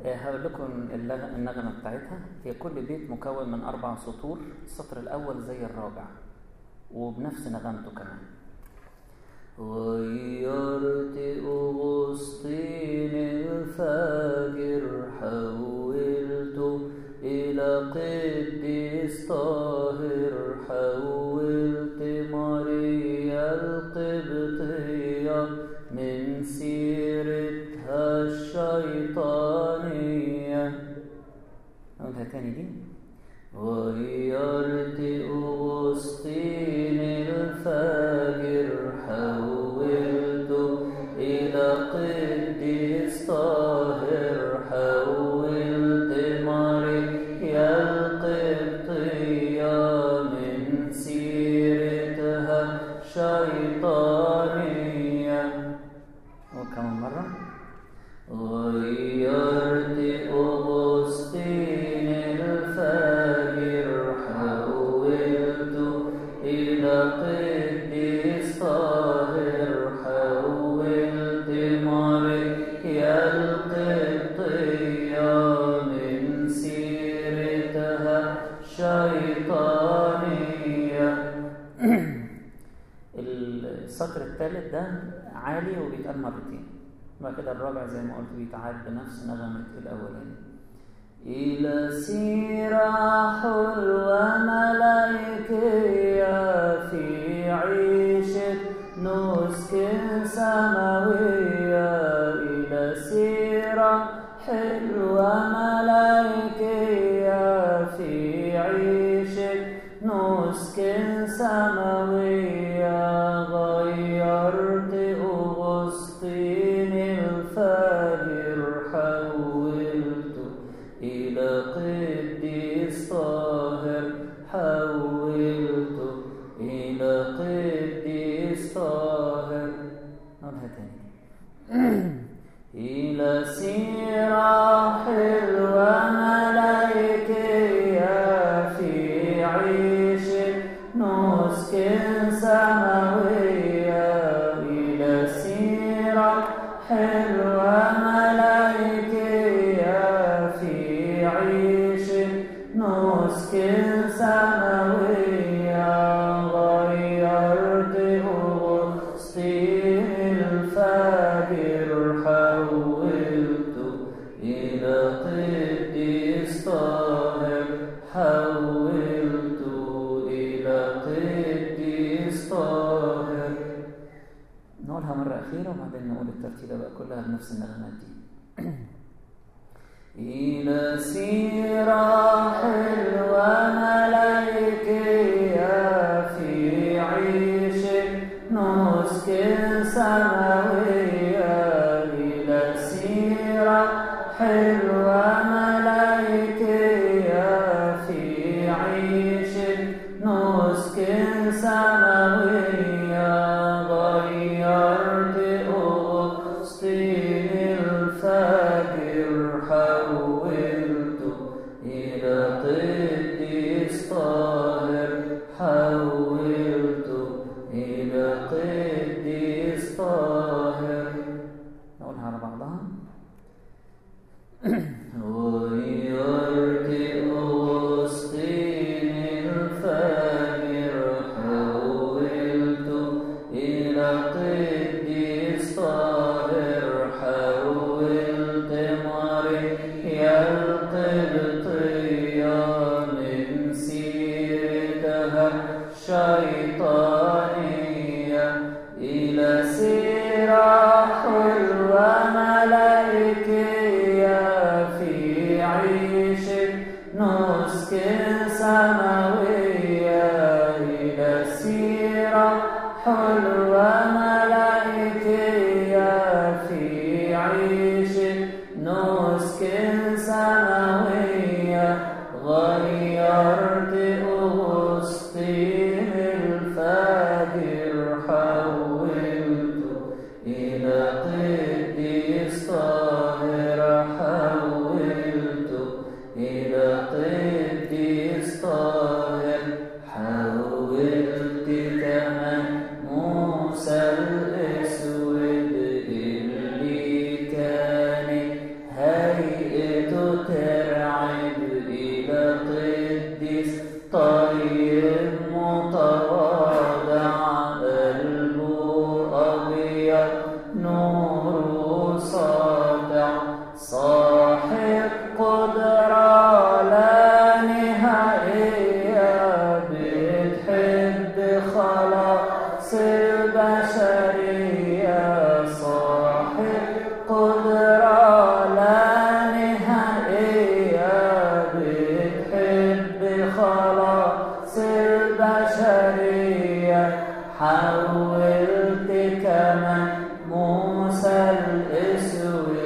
آه، هقول لكم اللغ- النغمة بتاعتها هي كل بيت مكون من أربع سطور السطر الأول زي الرابع وبنفس نغمته كمان غيرت أغسطين الفاجر حولته إلى قديس طاهر حولت ماريا القبطية من سيرتها الشيطانية أقولها تاني دي غيرت أغسطين الفاجر حولته إلى قديس طاهر حولت ماريا القبطية من سيرتها شيطانية وكمان مرة غيرت أغسطين الفاجر حولته إلى قديس طاهر حولت ماريا القبطية من سيرتها شيطانية السطر الثالث ده عالي وبيتقال مرتين بعد كده الرابع زي ما قلت بيتعاد بنفس نغمة الأولاني إلى سيرة حلوة ملائكية في عيشة نسك سماوية إلى سيرة حلوة ملائكية في عيشة نسك سماوية غيرت أغسطين الفاجر حولته إلى قديس طاهر حولته إلى قديس طاهر نقولها تاني إلى سيرة حلوة ملائكية في عيش نسك سماوية إلى سيرة حلوة ملائكية في عيش نسك سماوية غيرت أغسطين الفاجر حولته إلى قديس طاهر حولته إلى قديس طاهر نقولها مرة أخيرة وبعدين نقول الترتيبة بقى كلها بنفس النغمات دي إلى سيرة حلوة ملائكية في عيش نسك سماوية إلى سيرة حلوة ملائكية في عيش نسك سماوية غيرت أغسطين الفاجر حولته إلى قديس طاهر حولته إلى قديس طاهر نقولها على بعضها غيرت أغسطين الفاجر حولته إلى قديس طاهر حولت ماريا القبطية من سيرتها شيطانية إلى سيرة حلوة ملائكية في عيش نسك سماوية إلى سيرة حلوة ملائكية في عيش نسك سماوية غيرت أغسطين الفاجر حولته إلى قديس طاهر حولته إلى قديس طاهر حولت كمان موسى الأسود اللي كان هيئة نور ساطع صاحب قدرة لا نهائية بتحب خلاص البشرية صاحب قدرة لا نهائية بتحب خلاص البشرية حولت كمان موسى الأسود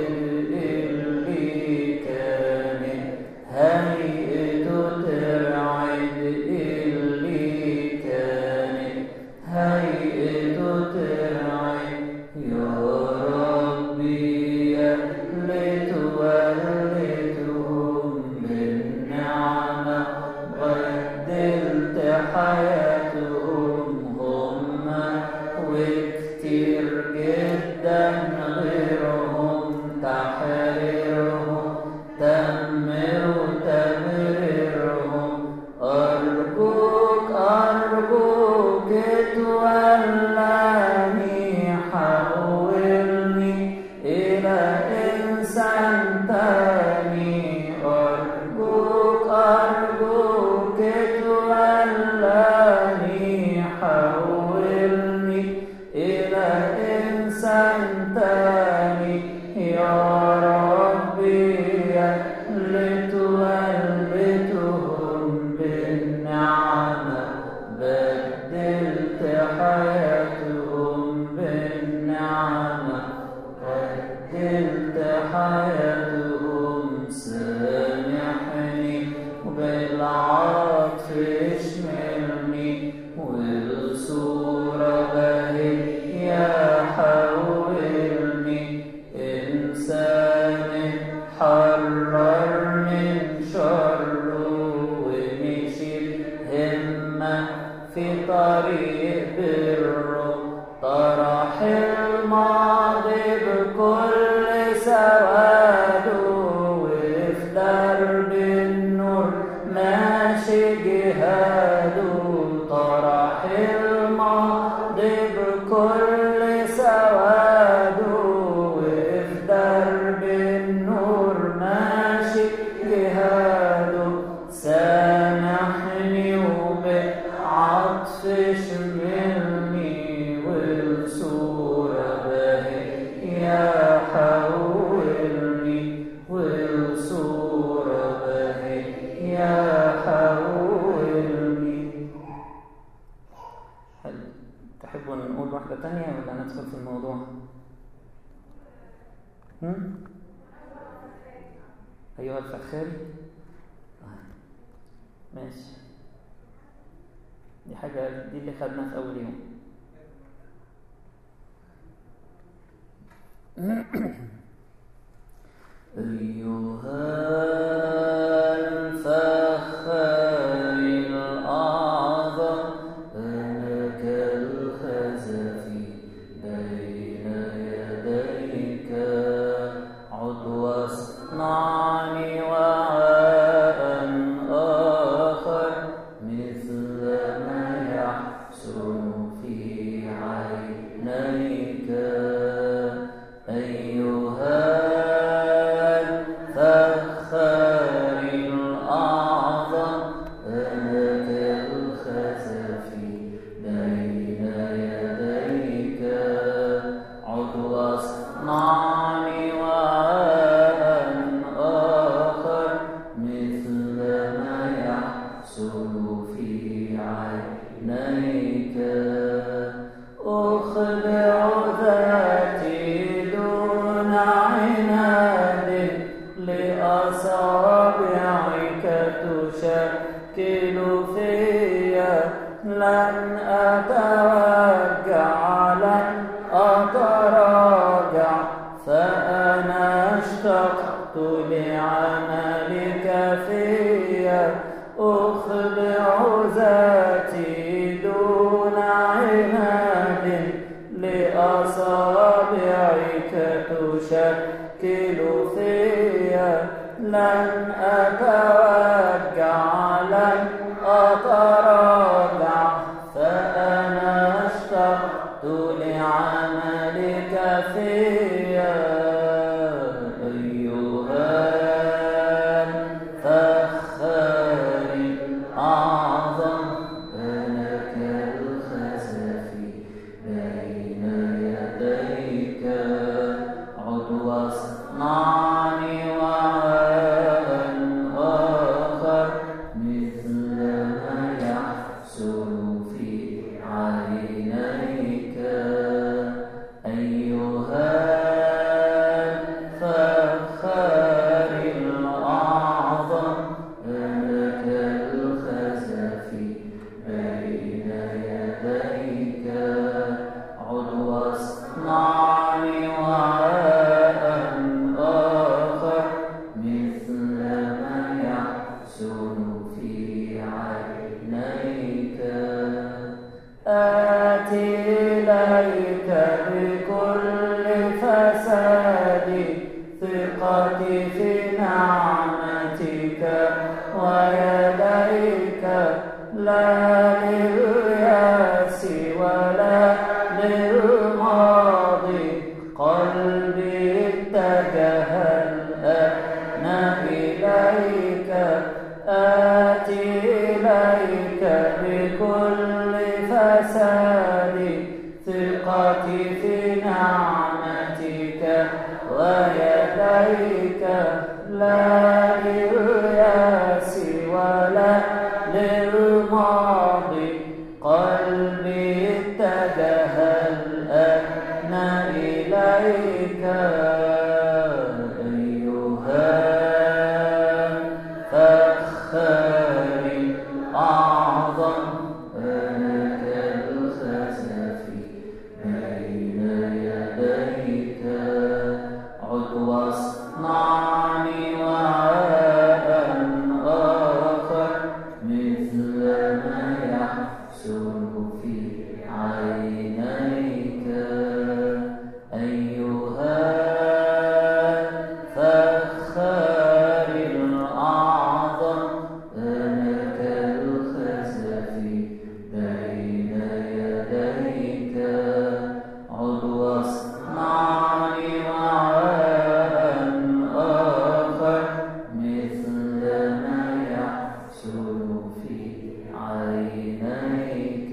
اللي كانت هيئته ترعد اللي كانت هيئته ترعد يا ربي يا اللي توليتهم بالنعمة بدلت حياتهم هم وكتير جدا غيرهم تحريرهم تمروا تمريرهم أرجوك أرجوك تولاني حولني إلى إنسان تاني أرجوك أرجوك تولاني حولني إلى إنسان تاني يا ربي يا اللي تولدتهم بالنعمة بدلت حياتهم بالنعمة بدلت حياتهم سامحني وبالعطف اشملني والصورة بهية حولني إنسان حرر من شره ومشي همة في طريق بره طرح الماضي بكل سواده وفي درب النور ماشي جهاده طرح الماضي بكل سواده وفي درب النور ماشي جهاده سامحني وبعطف شملني والصورة بهية حولني والصورة بهية حولني هل تحبوا نقول واحدة تانية ولا ندخل في الموضوع؟ هم؟ أيها الفخاري طيب. ماشي دي حاجة دي اللي خدناها في أول يوم أيها الفخار الأعظم أنا كالخزف بين يديك عد واصنعني وعاء آخر مثل ما يحسن في عينيك أيها الفخار الأعظم أنا كالخزف بين يديك عد واصنعني وعاء آخر مثل ما يحصل في عينيك أخضع ذاتي دون عناد لأصابعك تشكل فيا لن أتوجع لن أتراجع فأنا اشتقت لعملك فيا أخضع ذاتي دون عناد لأصابعك تشكل فيا لن أتوجع لن أتراجع فأنا اشتقت لعملك فيا أيها الفخار الأعظم أنا كالخزف بين يديك عد واصنعني وعاء آخر مثل ما يحصل في عينيك أيها الفخار الأعظم أنا كالخزف بين يديك عد واصنعني وعاء آخر مثل ما يحسن في عينيك آتي إليك بكل فساد ثقتي في نعمتك ويديك لا للياس ولا للماضي قلبي اتجه الآن إليك آتي إليك بكل فساد ثقتي في نعمتك ويديك لا للياس ولا للماضي قلبي اتجه الآن إليك أيها الفخار الأعظم أنا كالخسف بين يديك عد واصنعني وعاء آخر مثل ما يحسن في عينيك أيها الفخار الأعظم أنا كالخسف بين يديك عد واصنعني وعاء آخر مثل ما يحسن في عينيك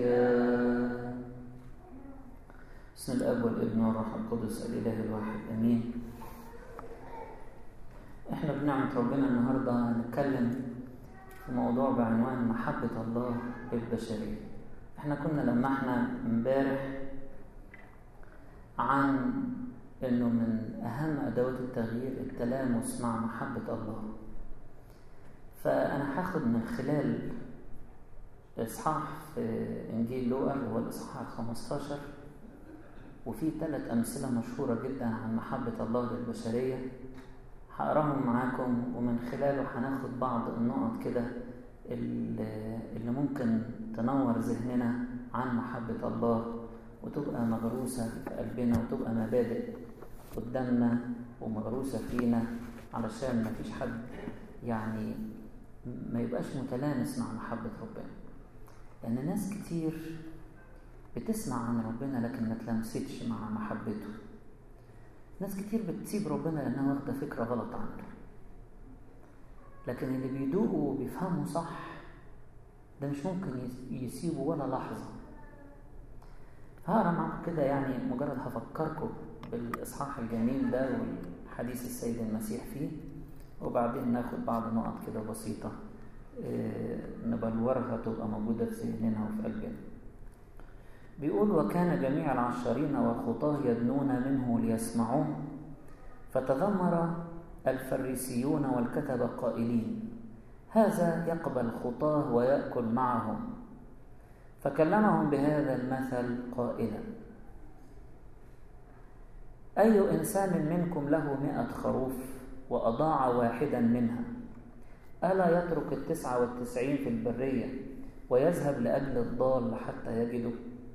بسم الاب والابن والروح القدس الاله الواحد امين احنا بنعمه ربنا النهارده هنتكلم في موضوع بعنوان محبه الله للبشريه احنا كنا لمحنا امبارح عن انه من اهم ادوات التغيير التلامس مع محبه الله فانا هاخد من خلال اصحاح في انجيل لوقا اللي هو الاصحاح 15 وفي ثلاث أمثلة مشهورة جدا عن محبة الله للبشرية هقراهم معاكم ومن خلاله هناخد بعض النقط كده اللي اللي ممكن تنور ذهننا عن محبة الله وتبقى مغروسة في قلبنا وتبقى مبادئ قدامنا ومغروسة فينا علشان ما فيش حد يعني ما يبقاش متلامس مع محبة ربنا لأن ناس كتير بتسمع عن ربنا لكن ما تلمستش مع محبته ناس كتير بتسيب ربنا لأنها واخدة فكرة غلط عنه لكن اللي بيدوقوا وبيفهموا صح ده مش ممكن يسيبوا ولا لحظة هقرا معاكم كده يعني مجرد هفكركم بالإصحاح الجميل ده والحديث السيد المسيح فيه وبعدين ناخد بعض نقط كده بسيطة نبلورها تبقى موجودة في ذهننا وفي قلبنا بيقول وكان جميع العشرين والخطاه يدنون منه ليسمعوه فتذمر الفريسيون والكتبة قائلين هذا يقبل الخطاه ويأكل معهم فكلمهم بهذا المثل قائلا أي إنسان منكم له مئة خروف وأضاع واحدا منها ألا يترك التسعة والتسعين في البرية ويذهب لأجل الضال حتى يجده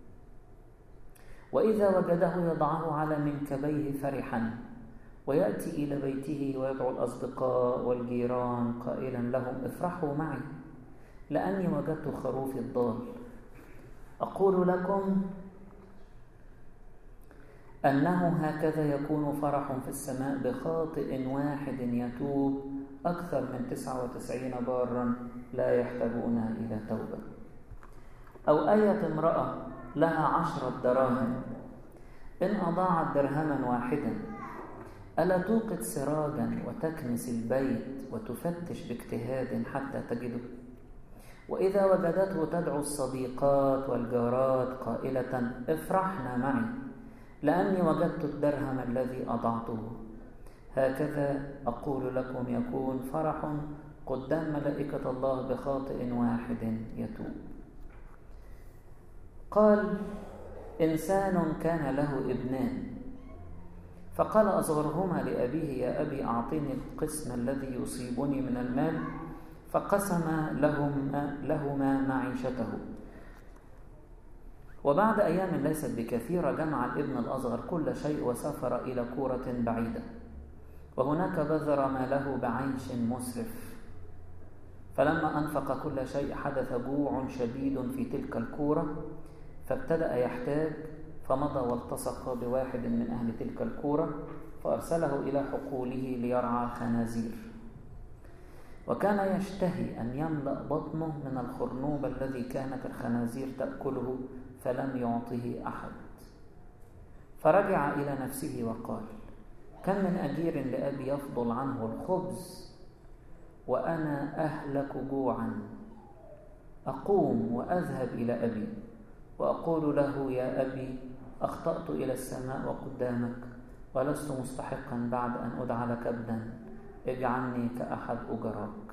وإذا وجده يضعه على منكبيه فرحا ويأتي إلى بيته ويدعو الأصدقاء والجيران قائلا لهم افرحوا معي لأني وجدت خروفي الضال أقول لكم أنه هكذا يكون فرح في السماء بخاطئ واحد يتوب أكثر من تسعة وتسعين بارا لا يحتاجون إلى توبة أو أية امرأة لها عشرة دراهم إن أضاعت درهما واحدا ألا توقد سراجا وتكنس البيت وتفتش باجتهاد حتى تجده وإذا وجدته تدعو الصديقات والجارات قائلة افرحنا معي لأني وجدت الدرهم الذي أضعته هكذا أقول لكم يكون فرح قدام ملائكة الله بخاطئ واحد يتوب قال إنسان كان له ابنان فقال أصغرهما لأبيه يا أبي أعطني القسم الذي يصيبني من المال فقسم لهما, لهما معيشته وبعد أيام ليست بكثيرة جمع الابن الأصغر كل شيء وسافر إلى كورة بعيدة وهناك بذر ماله بعيش مسرف فلما أنفق كل شيء حدث جوع شديد في تلك الكورة فابتدأ يحتاج فمضى والتصق بواحد من أهل تلك الكورة فأرسله إلى حقوله ليرعى خنازير وكان يشتهي أن يملأ بطنه من الخرنوب الذي كانت الخنازير تأكله فلم يعطه أحد فرجع إلى نفسه وقال كم من أجير لأبي يفضل عنه الخبز وأنا أهلك جوعا أقوم وأذهب إلى أبي وأقول له يا أبي أخطأت إلى السماء وقدامك ولست مستحقا بعد أن أدعى لك ابنا اجعلني كأحد أجراك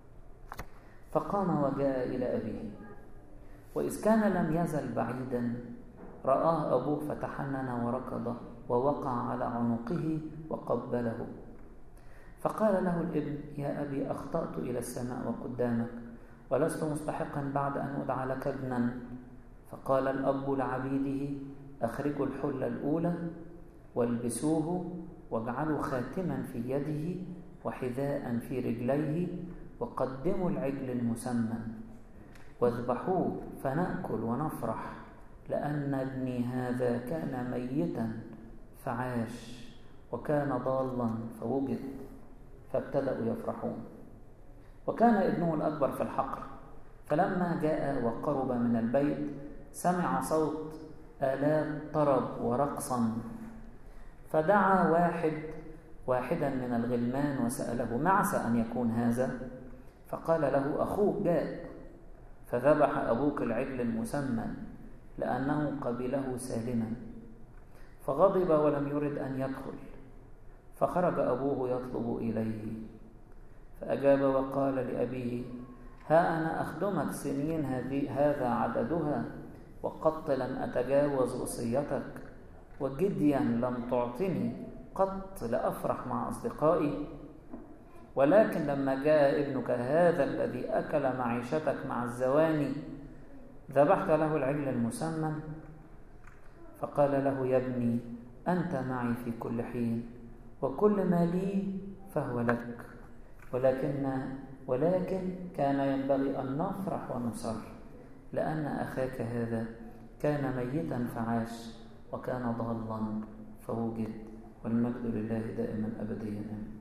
فقام وجاء إلى أبيه وإذ كان لم يزل بعيدا رآه أبوه فتحنن وركض ووقع على عنقه وقبله فقال له الابن يا أبي أخطأت إلى السماء وقدامك ولست مستحقا بعد أن أدعى لك ابنا فقال الأب لعبيده أخرجوا الحلة الأولى والبسوه واجعلوا خاتما في يده وحذاء في رجليه وقدموا العجل المسمن واذبحوه فنأكل ونفرح لأن ابني هذا كان ميتا فعاش وكان ضالا فوجد فابتدأوا يفرحون وكان ابنه الأكبر في الحقل فلما جاء وقرب من البيت سمع صوت آلات طرب ورقصا فدعا واحد واحدا من الغلمان وسأله معس أن يكون هذا فقال له أخوك جاء فذبح أبوك العجل المسمن لأنه قبله سالما فغضب ولم يرد أن يدخل فخرج أبوه يطلب إليه فأجاب وقال لأبيه ها أنا أخدمك سنين هذا عددها وقط لم أتجاوز وصيتك وجديا لم تعطني قط لأفرح مع أصدقائي ولكن لما جاء ابنك هذا الذي أكل معيشتك مع الزواني ذبحت له العجل المسمن فقال له يا ابني أنت معي في كل حين وكل ما لي فهو لك ولكن ولكن كان ينبغي أن نفرح ونصر لأن أخاك هذا كان ميتا فعاش وكان ضالا فوجد والمجد لله دائما أبديا آمين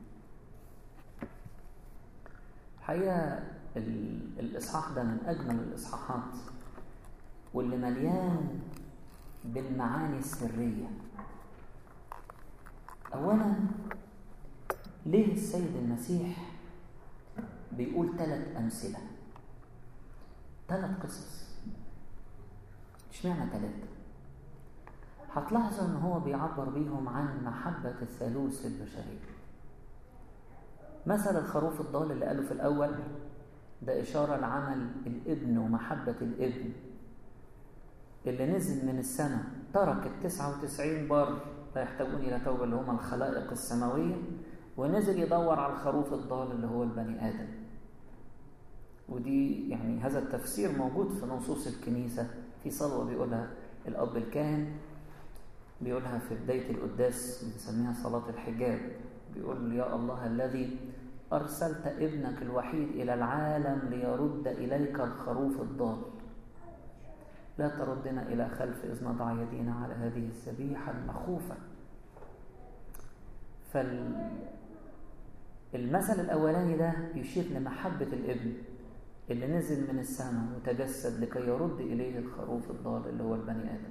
الحقيقة الإصحاح ده من أجمل الإصحاحات واللي مليان بالمعاني السرية أولا ليه السيد المسيح بيقول ثلاث أمثلة ثلاث قصص اشمعنى ثلاثة هتلاحظوا ان هو بيعبر بيهم عن محبة الثالوث في البشرية مثل الخروف الضال اللي قاله في الأول ده إشارة لعمل الابن ومحبة الابن اللي نزل من السماء ترك التسعة وتسعين بار لا يحتاجون إلى توبة اللي هم الخلائق السماوية ونزل يدور على الخروف الضال اللي هو البني آدم ودي يعني هذا التفسير موجود في نصوص الكنيسة في صلوة بيقولها الأب الكاهن بيقولها في بداية القداس بنسميها صلاة الحجاب بيقول يا الله الذي أرسلت ابنك الوحيد إلى العالم ليرد إليك الخروف الضال لا تردنا إلى خلف إذ نضع يدينا على هذه الذبيحة المخوفة فالمثل الأولاني ده يشير لمحبة الابن اللي نزل من السماء وتجسد لكي يرد إليه الخروف الضال اللي هو البني آدم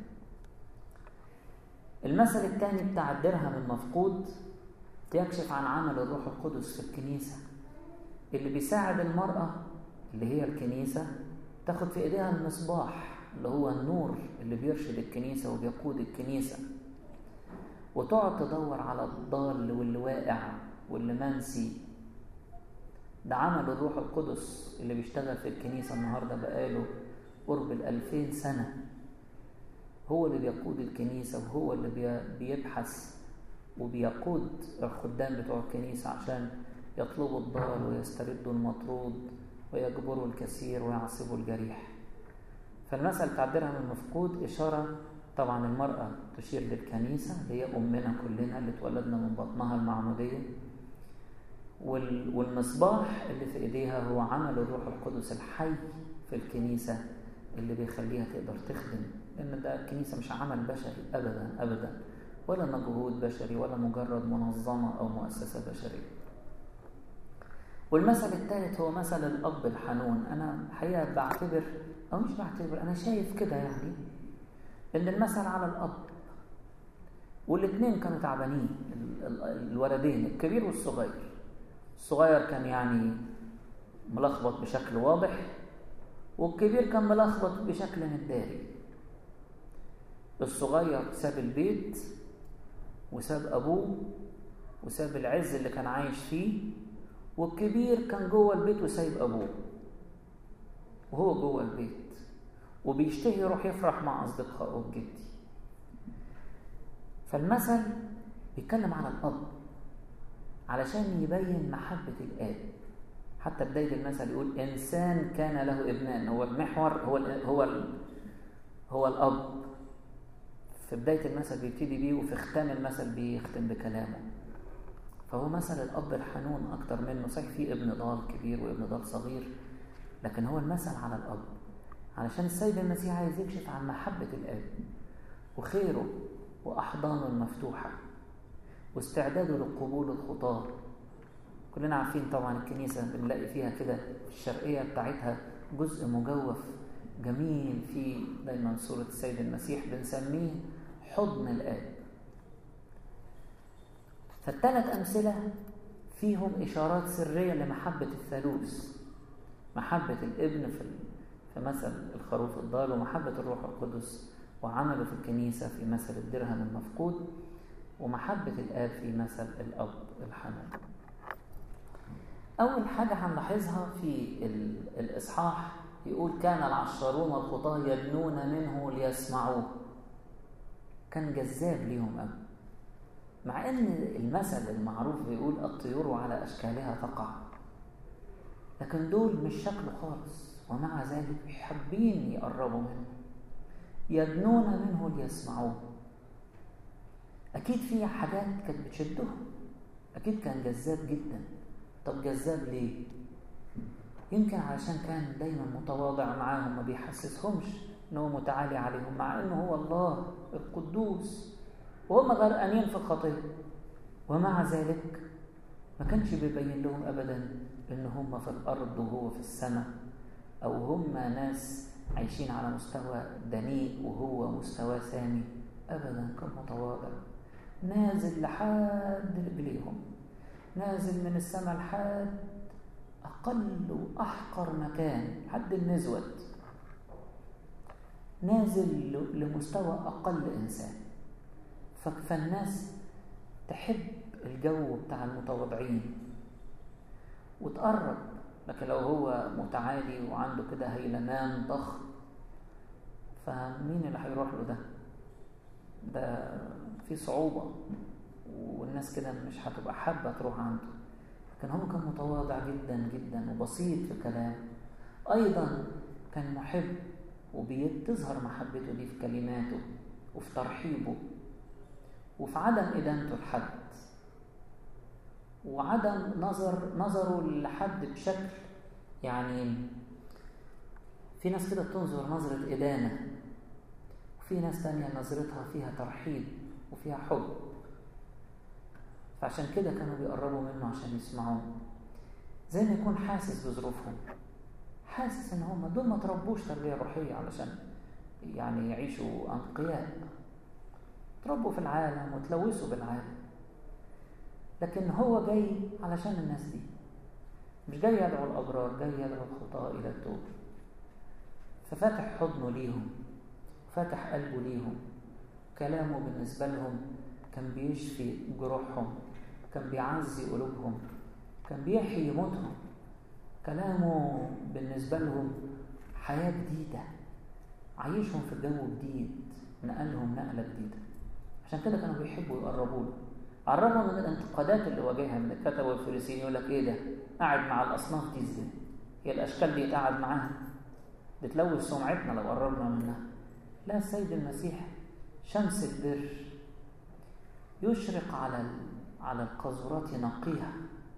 المثل الثاني بتاع الدرهم المفقود يكشف عن عمل الروح القدس في الكنيسة اللي بيساعد المرأة اللي هي الكنيسة تاخد في ايديها المصباح اللي هو النور اللي بيرشد الكنيسة وبيقود الكنيسة وتقعد تدور على الضال واللي واقع واللي منسي ده عمل الروح القدس اللي بيشتغل في الكنيسة النهاردة بقاله قرب الألفين سنة هو اللي بيقود الكنيسة وهو اللي بيبحث وبيقود الخدام بتوع الكنيسة عشان يطلبوا الضال ويستردوا المطرود ويجبروا الكثير ويعصبوا الجريح فالمثل بتاع الدرهم المفقود إشارة طبعا المرأة تشير للكنيسة اللي هي أمنا كلنا اللي اتولدنا من بطنها المعمودية والمصباح اللي في إيديها هو عمل الروح القدس الحي في الكنيسة اللي بيخليها تقدر تخدم لأن ده الكنيسة مش عمل بشري أبدا أبدا ولا مجهود بشري ولا مجرد منظمة أو مؤسسة بشرية والمثل الثالث هو مثل الأب الحنون أنا الحقيقة بعتبر أو مش بعتبر أنا شايف كده يعني إن المثل على الأب والاثنين كانوا تعبانين الولدين الكبير والصغير الصغير كان يعني ملخبط بشكل واضح والكبير كان ملخبط بشكل مداري الصغير ساب البيت وساب أبوه وساب العز اللي كان عايش فيه والكبير كان جوه البيت وسايب أبوه وهو جوه البيت وبيشتهي يروح يفرح مع أصدقائه بجدي فالمثل بيتكلم على الأب علشان يبين محبة الآب حتى بداية المثل يقول إنسان كان له ابنان هو المحور هو ال هو ال هو الأب في بداية المثل بيبتدي بيه وفي ختام المثل بيختم بكلامه فهو مثل الأب الحنون أكتر منه صحيح في ابن ضال كبير وابن ضال صغير لكن هو المثل على الأب علشان السيد المسيح عايز يكشف عن محبة الآب وخيره وأحضانه المفتوحة واستعداده لقبول الخطاة كلنا عارفين طبعا الكنيسة بنلاقي فيها كده في الشرقية بتاعتها جزء مجوف جميل في دايما صورة السيد المسيح بنسميه حضن الآب فالثلاث أمثلة فيهم إشارات سرية لمحبة الثالوث محبة الابن في في مثل الخروف الضال ومحبة الروح القدس وعمله في الكنيسة في مثل الدرهم المفقود ومحبة الآب في مثل الأب الحنون أول حاجة هنلاحظها في الإصحاح يقول كان العشارون الخطاة يدنون منه ليسمعوه كان جذاب ليهم قوي مع ان المثل المعروف بيقول الطيور على اشكالها تقع لكن دول مش شكله خالص ومع ذلك حابين يقربوا منه يدنون منه ليسمعوه اكيد في حاجات كانت بتشدهم اكيد كان جذاب جدا طب جذاب ليه يمكن علشان كان دايما متواضع معاهم ما بيحسسهمش ان هو متعالي عليهم مع انه هو الله القدوس وهم غرقانين في الخطيه ومع ذلك ما كانش بيبين لهم ابدا ان هم في الارض وهو في السماء او هم ناس عايشين على مستوى دنيء وهو مستوى سامي ابدا كان متواضع نازل لحد رجليهم نازل من السماء لحد أقل وأحقر مكان حد النزوة نازل لمستوى أقل إنسان فالناس تحب الجو بتاع المتواضعين وتقرب لكن لو هو متعالي وعنده كده هيلمان ضخم فمين اللي هيروح له ده ده في صعوبة والناس كده مش هتبقى حابة تروح عنده لكن هو كان متواضع جدا جدا وبسيط في كلامه أيضا كان محب وبتظهر محبته دي في كلماته وفي ترحيبه وفي عدم إدانته لحد وعدم نظر نظره لحد بشكل يعني في ناس كده بتنظر نظرة إدانة وفي ناس تانية نظرتها فيها ترحيب وفيها حب فعشان كده كانوا بيقربوا منه عشان يسمعوه زي ما يكون حاسس بظروفهم حاسس ان هم دول ما تربوش تربيه روحيه علشان يعني يعيشوا انقياء تربوا في العالم وتلوثوا بالعالم لكن هو جاي علشان الناس دي مش جاي يدعو الابرار جاي يدعو الخطاة الى التوبه ففتح حضنه ليهم فتح قلبه ليهم كلامه بالنسبة لهم كان بيشفي جروحهم كان بيعزي قلوبهم كان بيحيي موتهم كلامه بالنسبة لهم حياة جديدة عايشهم في جو جديد نقلهم نقلة جديدة عشان كده كانوا بيحبوا يقربوا له على الرغم من الانتقادات اللي واجهها من الكتبة والفريسيين يقول لك ايه ده قاعد مع الاصناف دي ازاي هي الاشكال دي قاعد معاها بتلوث سمعتنا لو قربنا منها لا السيد المسيح شمس البر يشرق على على القاذورات ينقيها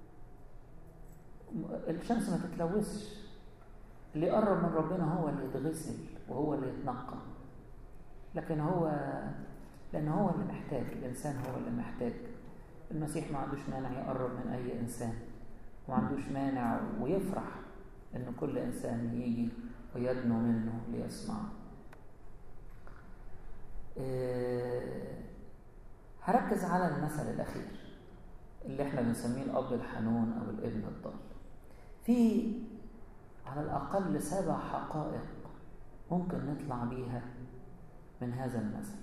الشمس ما تتلوثش اللي يقرب من ربنا هو اللي يتغسل وهو اللي يتنقى لكن هو لأن هو اللي محتاج الإنسان هو اللي محتاج المسيح ما عندوش مانع يقرب من أي إنسان وما عندوش مانع ويفرح إن كل إنسان يجي ويدنو منه ليسمع أه هركز على المثل الأخير اللي احنا بنسميه الأب الحنون أو الابن الضال في على الأقل سبع حقائق ممكن نطلع بيها من هذا المثل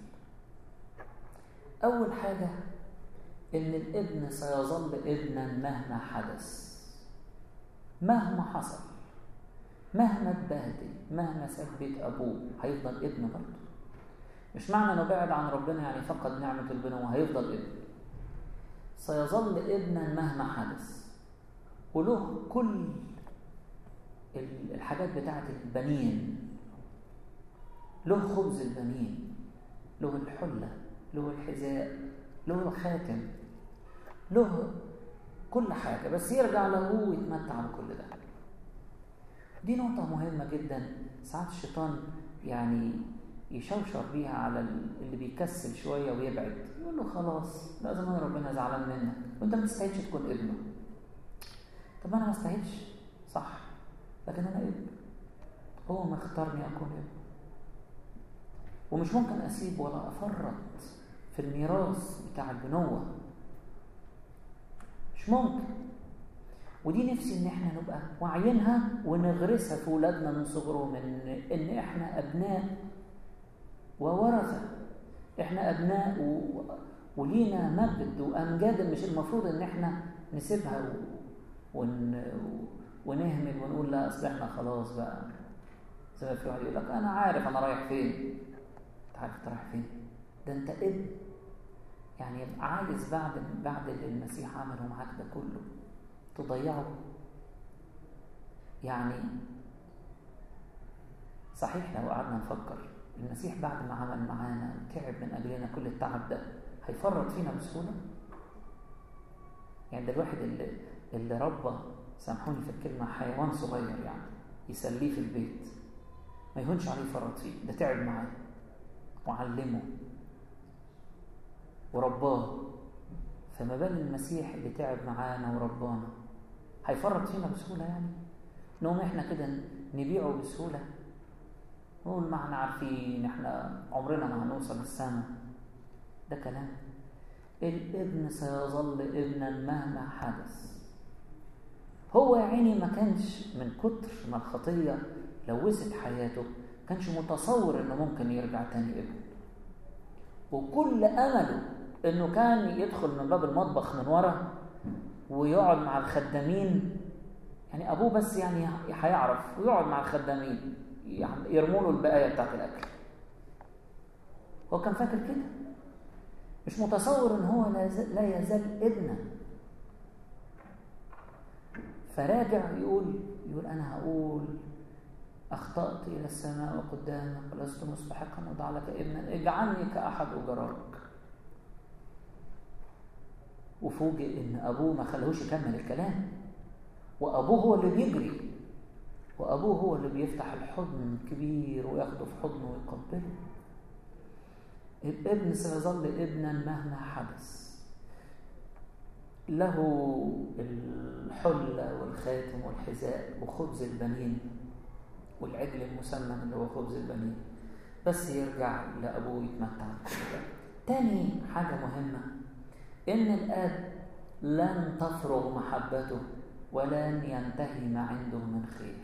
أول حاجة إن الابن سيظل ابنا مهما حدث مهما حصل مهما اتبهدل مهما ساب بيت أبوه هيفضل ابن برضه مش معنى إنه بعد عن ربنا يعني فقد نعمة البنوة هيفضل ابن سيظل ابنا مهما حدث وله كل الحاجات بتاعت البنين له خبز البنين له الحلة له الحذاء له الخاتم له كل حاجة بس يرجع لأبوه ويتمتع بكل ده دي نقطة مهمة جدا ساعات الشيطان يعني يشوشر بيها على اللي بيكسل شوية ويبعد يقول له خلاص لا زمان ربنا زعلان منك وانت ما تستاهلش تكون ابنه طب انا ما استاهلش صح لكن انا ابن هو ما اختارني اكون ابن ومش ممكن اسيب ولا افرط في الميراث بتاع البنوة مش ممكن ودي نفسي ان احنا نبقى واعيينها ونغرسها في ولادنا من صغرهم ان ان احنا ابناء وورثة احنا ابناء و... ولينا مجد وامجاد مش المفروض ان احنا نسيبها و... ون... ونهمل ونقول لا اصل احنا خلاص بقى زي ما في واحد يقول لك انا عارف انا رايح فين انت عارف انت رايح فين ده انت ابن يعني يبقى عاجز بعد بعد اللي المسيح عمله معاك ده كله تضيعه يعني صحيح لو قعدنا نفكر المسيح بعد ما عمل معانا تعب من اجلنا كل التعب ده هيفرط فينا بسهوله يعني ده الواحد اللي اللي ربى سامحوني في الكلمه حيوان صغير يعني يسليه في البيت ما يهونش عليه يفرط فيه ده تعب معاه وعلمه ورباه فما بال المسيح اللي تعب معانا وربانا هيفرط فينا بسهولة يعني نقوم احنا كده نبيعه بسهولة نقول ما احنا عارفين احنا عمرنا ما هنوصل للسماء ده كلام الابن سيظل ابنا مهما حدث هو يا عيني ما كانش من كتر ما الخطية لوثت حياته كانش متصور انه ممكن يرجع تاني ابن وكل امله انه كان يدخل من باب المطبخ من ورا ويقعد مع الخدامين يعني ابوه بس يعني هيعرف ويقعد مع الخدامين يرموا له البقايا بتاعت الاكل هو كان فاكر كده مش متصور ان هو لا يزال ابنا فراجع يقول يقول انا هقول اخطات الى السماء وقدامك ولست مستحقا ان اضع لك ابنا اجعلني كاحد اجراك وفوجئ ان ابوه ما خلوش يكمل الكلام وابوه هو اللي بيجري وابوه هو اللي بيفتح الحضن الكبير وياخده في حضنه ويقبله الابن سيظل ابنا مهما حدث له الحلة والخاتم والحذاء وخبز البنين والعجل المسمن اللي هو خبز البنين بس يرجع لأبوه يتمتع تاني حاجة مهمة إن الآب لن تفرغ محبته ولن ينتهي ما عنده من خير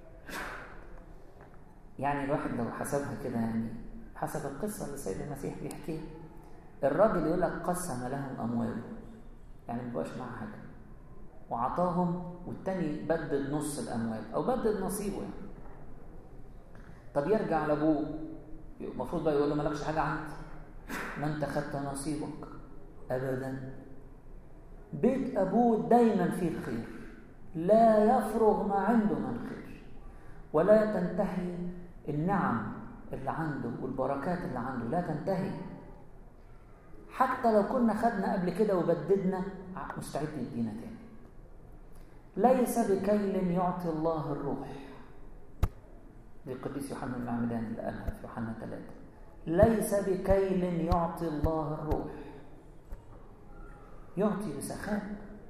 يعني الواحد لو حسبها كده يعني حسب القصة اللي السيد المسيح بيحكيها الراجل يقول لك قسم لهم أمواله يعني ما بقاش معاه حاجة وعطاهم والتاني بدد نص الأموال أو بدد نصيبه يعني طب يرجع لأبوه المفروض بقى يقول له مالكش حاجة عندي ما أنت خدت نصيبك أبدا بيت أبوه دايما فيه الخير لا يفرغ ما عنده من خير ولا تنتهي النعم اللي عنده والبركات اللي عنده لا تنتهي حتى لو كنا خدنا قبل كده وبددنا مستعد يدينا تاني ليس بكيل يعطي الله الروح دي القديس يوحنا المعمدان اللي قالها في يوحنا ثلاثة ليس بكيل يعطي الله الروح يعطي بسخاء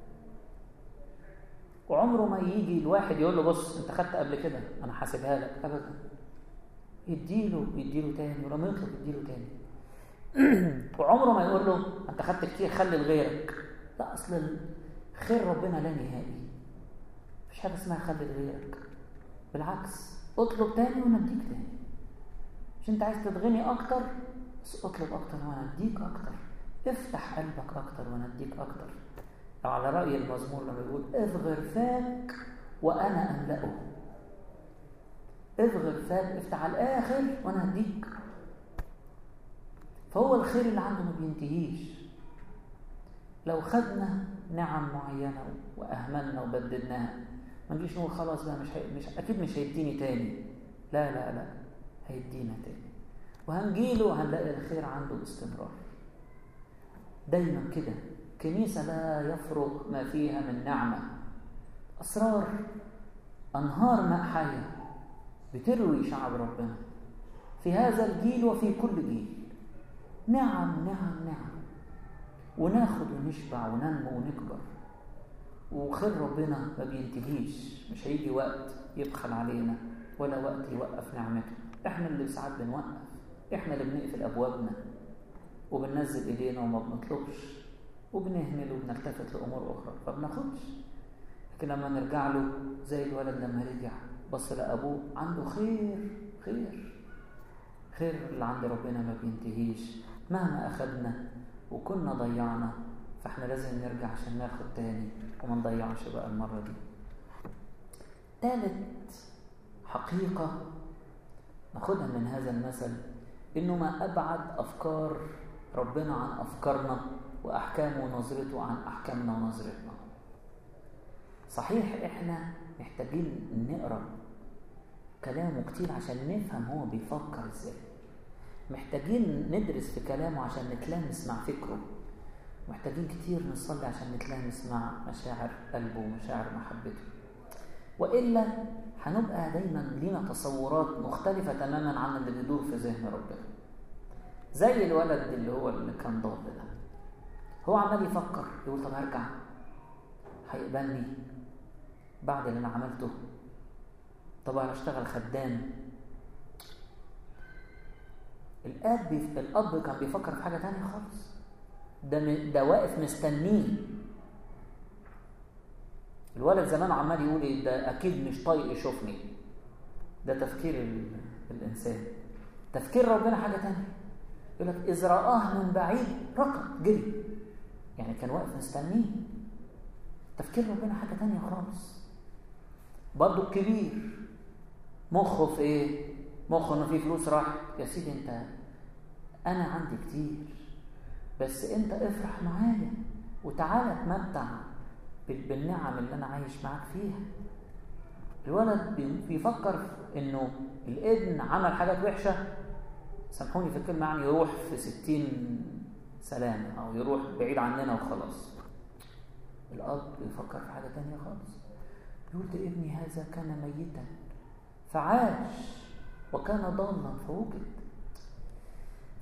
وعمره ما يجي الواحد يقول له بص انت خدت قبل كده انا حاسبها لك ابدا يديله يديله تاني ولما يطلب يديله تاني وعمره ما يقول له انت خدت كتير خلي لغيرك لا اصل خير ربنا لا نهائي مفيش حاجه اسمها خلي لغيرك بالعكس اطلب تاني ونديك تاني مش انت عايز تتغني اكتر بس اطلب اكتر وانا اديك اكتر افتح قلبك اكتر وانا اديك اكتر على راي المزمور لما بيقول اصغر فاك وانا املاه اصغر فاك افتح على الاخر وانا هديك فهو الخير اللي عنده ما بينتهيش لو خدنا نعم معينة وأهملنا وبددناها ما نجيش نقول خلاص بقى مش, هي... مش أكيد مش هيديني تاني لا لا لا هيدينا تاني وهنجيله هنلاقي الخير عنده باستمرار دايما كده كنيسة لا يفرغ ما فيها من نعمة أسرار أنهار ماء حية بتروي شعب ربنا في هذا الجيل وفي كل جيل نعم نعم نعم وناخد ونشبع وننمو ونكبر وخير ربنا ما بينتهيش مش هيجي وقت يبخل علينا ولا وقت يوقف نعمته احنا اللي ساعات بنوقف احنا اللي بنقفل ابوابنا وبننزل ايدينا وما بنطلبش وبنهمل وبنلتفت لامور اخرى فبناخدش لكن لما نرجع له زي الولد لما رجع بص لابوه عنده خير خير خير اللي عند ربنا ما بينتهيش مهما أخدنا وكنا ضيعنا فاحنا لازم نرجع عشان ناخد تاني وما نضيعش بقى المرة دي ثالث حقيقة ناخدها من هذا المثل إنه ما أبعد أفكار ربنا عن أفكارنا وأحكامه ونظرته عن أحكامنا ونظرتنا صحيح إحنا محتاجين نقرأ كلامه كتير عشان نفهم هو بيفكر إزاي محتاجين ندرس في كلامه عشان نتلامس مع فكره محتاجين كتير نصلي عشان نتلامس مع مشاعر قلبه ومشاعر محبته وإلا هنبقى دايما لينا تصورات مختلفة تماما عن اللي بيدور في ذهن ربنا زي الولد اللي هو اللي كان ضال ده هو عمال يفكر يقول طب هرجع هيقبلني بعد اللي انا عملته طب هشتغل خدام الاب بيف... الاب كان بيفكر في حاجه تانية خالص ده م... ده واقف مستنيه الولد زمان عمال يقول ايه ده اكيد مش طايق يشوفني ده تفكير ال... الانسان تفكير ربنا حاجه تانية يقول لك اذ رآه من بعيد ركض جري يعني كان واقف مستنيه تفكير ربنا حاجه تانية خالص برضه الكبير مخه في ايه مخه انه فيه فلوس راح يا سيدي انت انا عندي كتير بس انت افرح معايا وتعالى اتمتع بالنعم اللي انا عايش معاك فيها الولد بيفكر انه الابن عمل حاجات وحشه سامحوني في الكلمه يعني يروح في ستين سلام او يروح بعيد عننا وخلاص الاب بيفكر في حاجه تانية خالص يقول ده ابني هذا كان ميتا فعاش وكان ضالا فوجد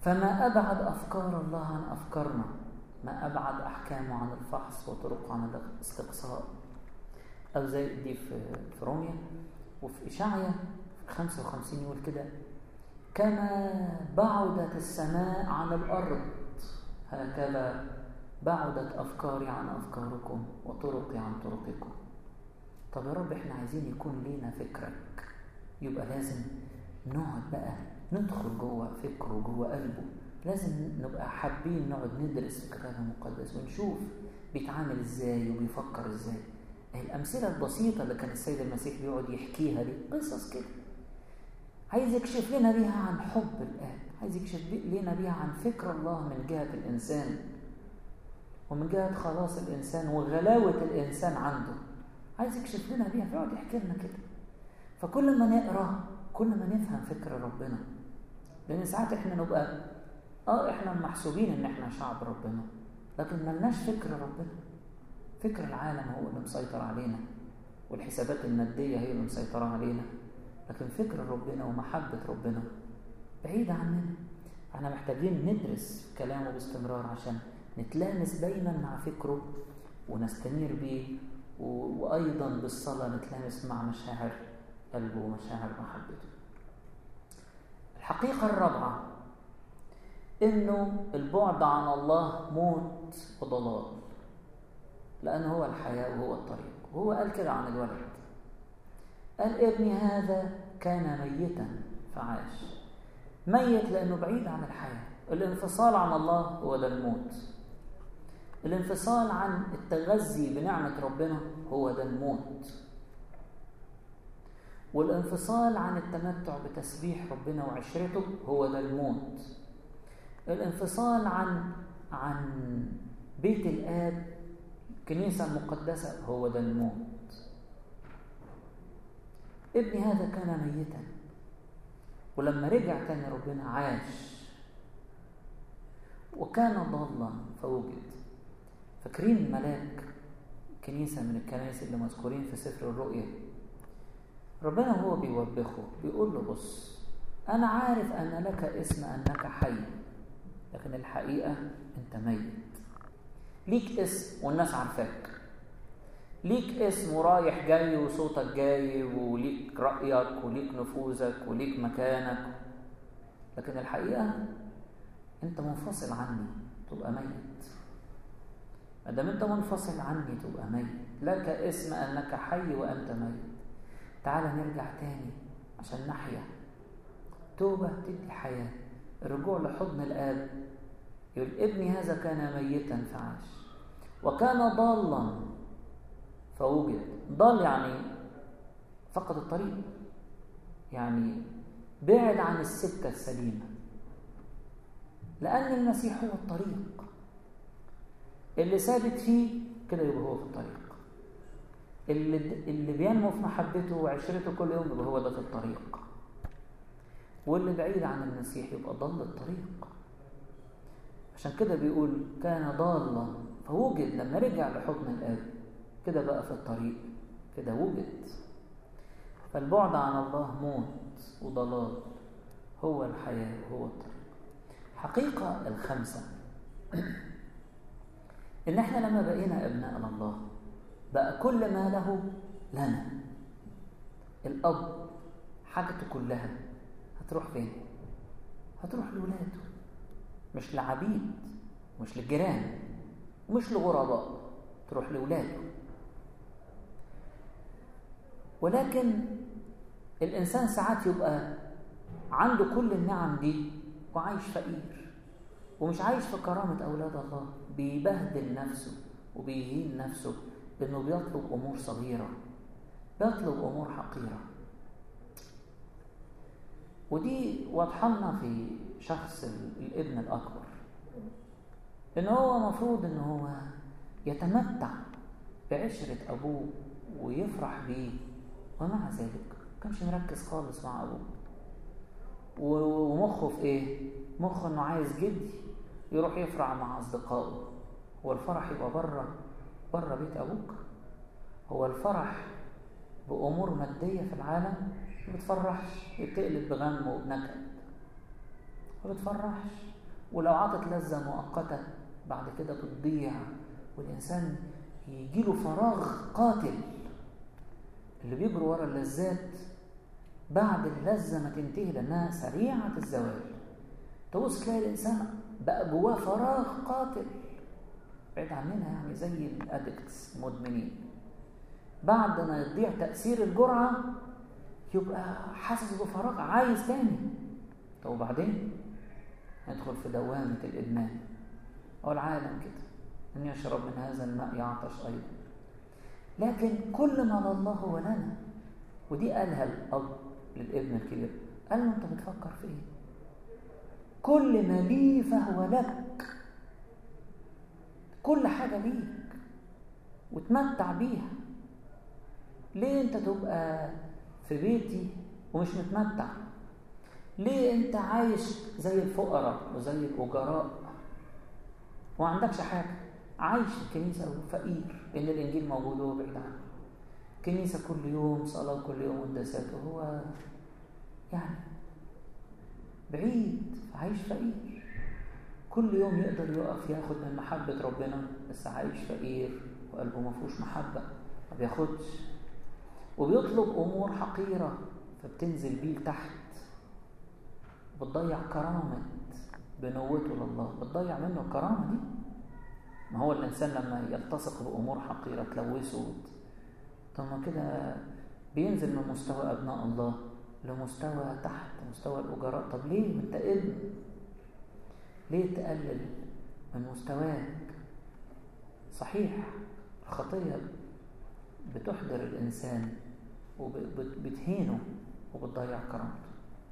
فما أبعد أفكار الله عن أفكارنا ما أبعد أحكامه عن الفحص وطرقه عن الاستقصاء أو زي دي في في روميا وفي إشعيا 55 يقول كده كما بعدت السماء عن الأرض هكذا بعدت أفكاري عن أفكاركم وطرقي عن طرقكم طب يا رب احنا عايزين يكون لينا فكرك يبقى لازم نقعد بقى ندخل جوه فكره جوه قلبه لازم نبقى حابين نقعد ندرس في الكتاب المقدس ونشوف بيتعامل ازاي وبيفكر ازاي الأمثلة البسيطة اللي كان السيد المسيح بيقعد يحكيها دي قصص كده عايز يكشف لنا بيها عن حب الآب عايز يكشف لنا بيها عن فكر الله من جهة الإنسان ومن جهة خلاص الإنسان وغلاوة الإنسان عنده عايز يكشف لنا بيها فيقعد يحكي لنا كده فكل ما نقرا كل ما نفهم فكر ربنا لأن ساعات احنا نبقى اه احنا محسوبين ان احنا شعب ربنا لكن ملناش فكر ربنا فكر العالم هو اللي مسيطر علينا والحسابات المادية هي اللي مسيطرة علينا لكن فكر ربنا ومحبة ربنا بعيدة عننا احنا محتاجين ندرس كلامه باستمرار عشان نتلامس دايما مع فكره ونستنير بيه وأيضا بالصلاة نتلامس مع مشاعر قلبه ومشاعر محبته الحقيقة الرابعة إنه البعد عن الله موت وضلال لأنه هو الحياة وهو الطريق وهو قال كده عن الولد قال ابني هذا كان ميتا فعاش ميت لأنه بعيد عن الحياة الانفصال عن الله هو ده الموت الانفصال عن التغذي بنعمة ربنا هو ده الموت والانفصال عن التمتع بتسبيح ربنا وعشرته هو ده الموت الانفصال عن عن بيت الآب الكنيسة المقدسة هو ده الموت ابني هذا كان ميتا ولما رجع تاني ربنا عاش وكان ضالا فوجد فاكرين ملاك كنيسة من الكنائس اللي مذكورين في سفر الرؤيا ربنا هو بيوبخه بيقول له بص أنا عارف أن لك اسم أنك حي لكن الحقيقة أنت ميت ليك اسم والناس عارفاك ليك اسم ورايح جاي وصوتك جاي وليك رأيك وليك نفوذك وليك مكانك لكن الحقيقة أنت منفصل عني تبقى ميت ما دام أنت منفصل عني تبقى ميت لك اسم أنك حي وأنت ميت تعال نرجع تاني عشان نحيا توبة تدي حياة الرجوع لحضن الآب يقول ابني هذا كان ميتا فعاش وكان ضالا فوجد ضال يعني فقد الطريق يعني بعد عن السكة السليمة لأن المسيح هو الطريق اللي ثابت فيه كده يبقى هو في الطريق اللي اللي بينمو في محبته وعشرته كل يوم يبقى هو ده في الطريق واللي بعيد عن المسيح يبقى ضل الطريق عشان كده بيقول كان ضالا فوجد لما رجع لحضن الآب كده بقى في الطريق كده وجد فالبعد عن الله موت وضلال هو الحياة وهو الطريق حقيقة الخمسة إن إحنا لما بقينا أبناء الله بقى كل ما له لنا الأب حاجته كلها هتروح فين؟ هتروح لولاده مش لعبيد مش للجيران ومش لغرباء تروح لولاده ولكن الإنسان ساعات يبقى عنده كل النعم دي وعايش فقير ومش عايش في كرامة أولاد الله بيبهدل نفسه وبيهين نفسه لأنه بيطلب أمور صغيرة بيطلب أمور حقيرة ودي واضحة لنا في شخص الابن الأكبر إن هو مفروض إن هو يتمتع بعشرة أبوه ويفرح بيه ومع ذلك ما كانش مركز خالص مع أبوه ومخه في إيه؟ مخه إنه عايز جدي يروح يفرح مع أصدقائه هو الفرح يبقى بره بره بيت أبوك هو الفرح بأمور مادية في العالم ما بتفرحش بتقلب بغم وبنكد ما بتفرحش ولو عطت لذة مؤقتة بعد كده بتضيع والإنسان يجيله فراغ قاتل اللي بيجروا ورا اللذات بعد اللذة ما تنتهي لأنها سريعة الزوال تبص تلاقي الإنسان بقى جواه فراغ قاتل بعيد عننا يعني زي الأدكتس المدمنين بعد ما يضيع تأثير الجرعة يبقى حاسس بفراغ عايز تاني طب وبعدين يدخل في دوامة الإدمان أو العالم كده أن يشرب من هذا الماء يعطش أيضا لكن كل ما لله هو لنا ودي قالها الأب للابن الكبير قال له أنت بتفكر في إيه كل ما لي فهو لك كل حاجة ليك وتمتع بيها ليه انت تبقى في بيتي ومش متمتع ليه انت عايش زي الفقراء وزي الأجراء وما عندكش حاجة عايش في الكنيسة وفقير لأن الإنجيل موجود وهو بعيد عنه كنيسة كل يوم صلاة كل يوم قداسات وهو يعني بعيد عايش فقير كل يوم يقدر يقف ياخد من محبة ربنا بس عايش فقير وقلبه ما فيهوش محبة ما بياخدش وبيطلب أمور حقيرة فبتنزل بيه تحت بتضيع كرامة بنوته لله بتضيع منه الكرامة دي ما هو الإنسان لما يلتصق بأمور حقيرة تلوثه طب ما كده بينزل من مستوى أبناء الله لمستوى تحت مستوى الأجراء طب ليه ما انت ابن ليه تقلل من مستواك صحيح الخطية بتحضر الإنسان وبتهينه وبتضيع كرامته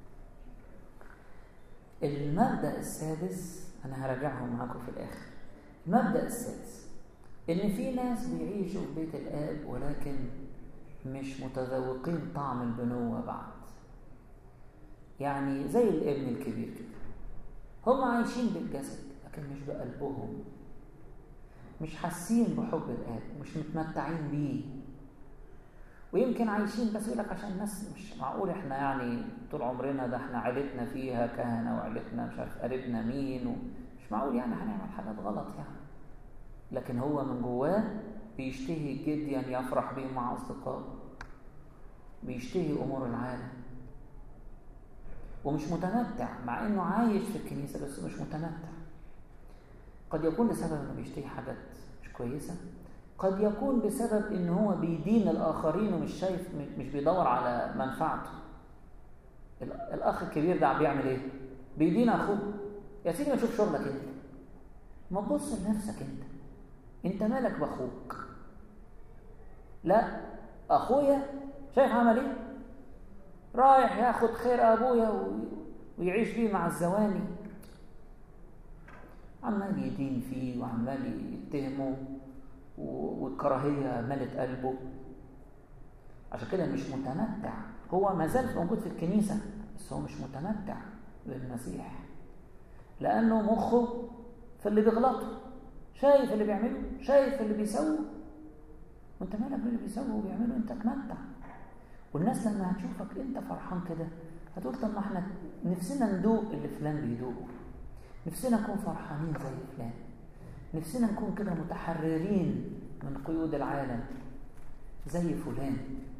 المبدأ السادس أنا هراجعهم معاكم في الآخر المبدأ السادس إن في ناس بيعيشوا في بيت الآب ولكن مش متذوقين طعم البنوة بعد يعني زي الابن الكبير كده هم عايشين بالجسد لكن مش بقلبهم مش حاسين بحب الآب مش متمتعين بيه ويمكن عايشين بس يقول لك عشان الناس مش معقول احنا يعني طول عمرنا ده احنا عيلتنا فيها كهنه وعيلتنا مش عارف قريبنا مين ومش معقول يعني هنعمل حاجات غلط يعني لكن هو من جواه بيشتهي جدا يفرح بيه مع اصدقائه بيشتهي امور العالم ومش متمتع مع انه عايش في الكنيسه بس مش متمتع قد يكون لسبب انه بيشتهي حاجات مش كويسه قد يكون بسبب ان هو بيدين الاخرين ومش شايف مش بيدور على منفعته الاخ الكبير ده بيعمل ايه بيدين اخوه يا سيدي ما تشوف شغلك انت ما تبص لنفسك انت انت مالك باخوك لا اخويا شايف عمل ايه رايح ياخد خير ابويا ويعيش بيه مع الزواني عمال يدين فيه وعمال يتهمه والكراهية ملت قلبه عشان كده مش متمتع هو ما زال موجود في الكنيسة بس هو مش متمتع بالمسيح لأنه مخه في اللي بيغلطه شايف اللي بيعمله شايف اللي بيسوه وانت مالك باللي بيسوه وبيعمله انت تمتع والناس لما هتشوفك انت فرحان كده هتقول طب ما احنا نفسنا ندوق اللي فلان بيدوقه نفسنا نكون فرحانين زي فلان نفسنا نكون كده متحررين من قيود العالم زي فلان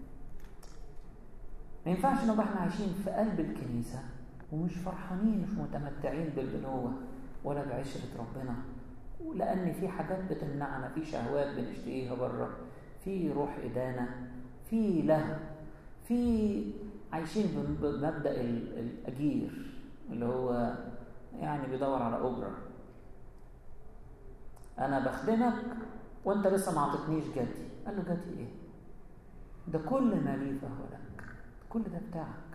ما ينفعش نبقى احنا عايشين في قلب الكنيسة ومش فرحانين مش متمتعين بالبنوة ولا بعشرة ربنا لأن في حاجات بتمنعنا في شهوات بنشتهيها بره في روح إدانة في لهو في عايشين بمبدأ الأجير اللي هو يعني بيدور على أجرة أنا بخدمك وأنت لسه ما عطتنيش جدي قال له جدي إيه؟ ده كل ما لي فهو لك كل ده بتاعك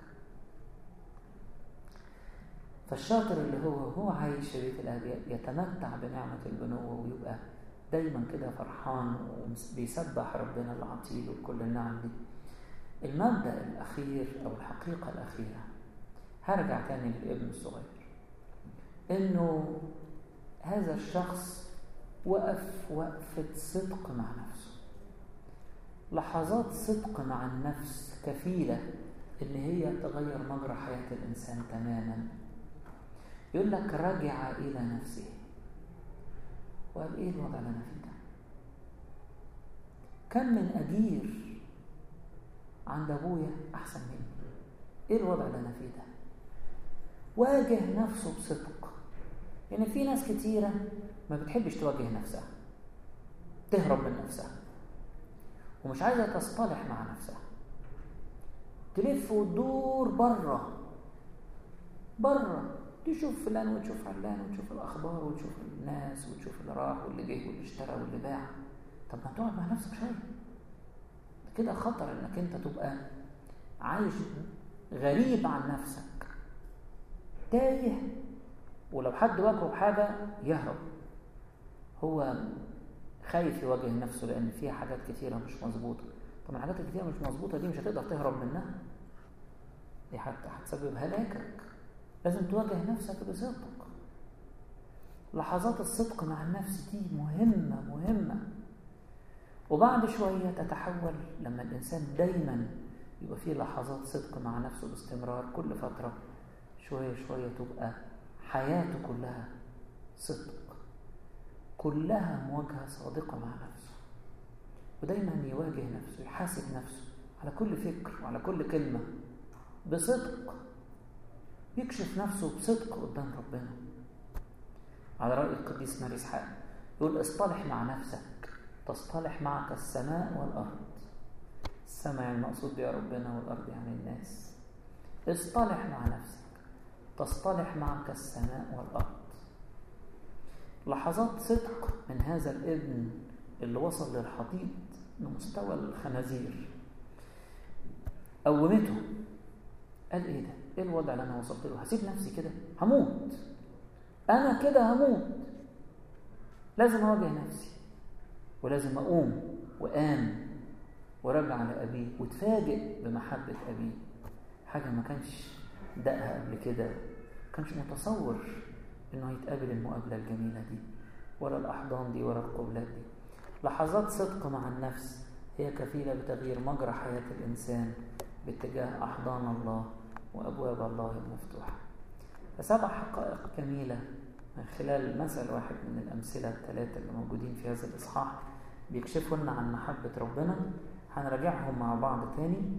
فالشاطر اللي هو هو عايش في بيت الأب يتمتع بنعمة البنوة ويبقى دايما كده فرحان وبيسبح ربنا اللي عطيله كل النعم دي المبدأ الأخير أو الحقيقة الأخيرة هرجع تاني للابن الصغير إنه هذا الشخص وقف وقفة صدق مع نفسه لحظات صدق مع النفس كفيلة إن هي تغير مجرى حياة الإنسان تماما يقول لك رجع إلى نفسه وقال إيه الوضع اللي أنا فيه ده كم من أجير عند أبويا أحسن مني إيه الوضع اللي أنا فيه ده واجه نفسه بصدق يعني في ناس كتيرة ما بتحبش تواجه نفسها تهرب من نفسها ومش عايزة تصطلح مع نفسها تلف وتدور بره بره تشوف فلان وتشوف علان وتشوف الأخبار وتشوف الناس وتشوف اللي راح واللي جه واللي اشترى واللي باع طب ما تقعد مع نفسك شوية كده خطر انك انت تبقى عايش غريب عن نفسك تايه ولو حد واجهه بحاجة يهرب هو خايف يواجه نفسه لأن فيها حاجات كتيرة مش مظبوطة طب الحاجات الكتيرة مش مظبوطة دي مش هتقدر تهرب منها دي حتى هتسبب هلاكك لازم تواجه نفسك بصدق لحظات الصدق مع النفس دي مهمة مهمة وبعد شوية تتحول لما الإنسان دايما يبقى فيه لحظات صدق مع نفسه باستمرار كل فترة شوية شوية تبقى حياته كلها صدق كلها مواجهة صادقة مع نفسه ودايما يواجه نفسه يحاسب نفسه على كل فكر وعلى كل كلمة بصدق يكشف نفسه بصدق قدام ربنا على رأي القديس ماري إسحاق يقول اصطلح مع نفسك تصطلح معك السماء والأرض السماء يعني المقصود بها ربنا والأرض يعني الناس اصطلح مع نفسك تصطلح معك السماء والأرض لحظات صدق من هذا الابن اللي وصل للحضيض لمستوى الخنازير قومته قال ايه ده ايه الوضع اللي انا وصلت له هسيب نفسي كده هموت انا كده هموت لازم اواجه نفسي ولازم اقوم وقام ورجع لابيه وتفاجئ بمحبه ابيه حاجه ما كانش دقها قبل كده ما كانش متصور انه هيتقابل المقابله الجميله دي ولا الاحضان دي ولا القبلات دي لحظات صدق مع النفس هي كفيله بتغيير مجرى حياه الانسان باتجاه احضان الله وابواب الله المفتوحه فسبع حقائق جميله من خلال مثل واحد من الامثله الثلاثه اللي موجودين في هذا الاصحاح بيكشفوا لنا عن محبه ربنا هنراجعهم مع بعض تاني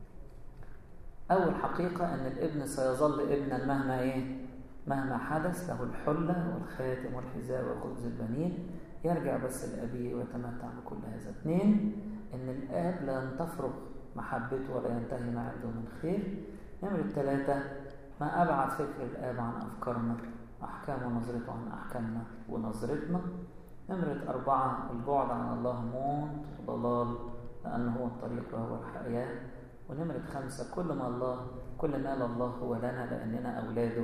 اول حقيقه ان الابن سيظل ابنا مهما ايه مهما حدث له الحلة والخاتم والحذاء وخبز البنين يرجع بس لأبيه ويتمتع بكل هذا اثنين إن الآب لن تفرغ محبته ولا ينتهي ما عنده من خير نمرة ثلاثة ما أبعد فكر الآب عن أفكارنا أحكام ونظرته عن أحكامنا ونظرتنا نمرة أربعة البعد عن الله موت وضلال لأنه هو الطريق وهو الحياة ونمرة خمسة كل ما الله كل ما الله هو لنا لأننا أولاده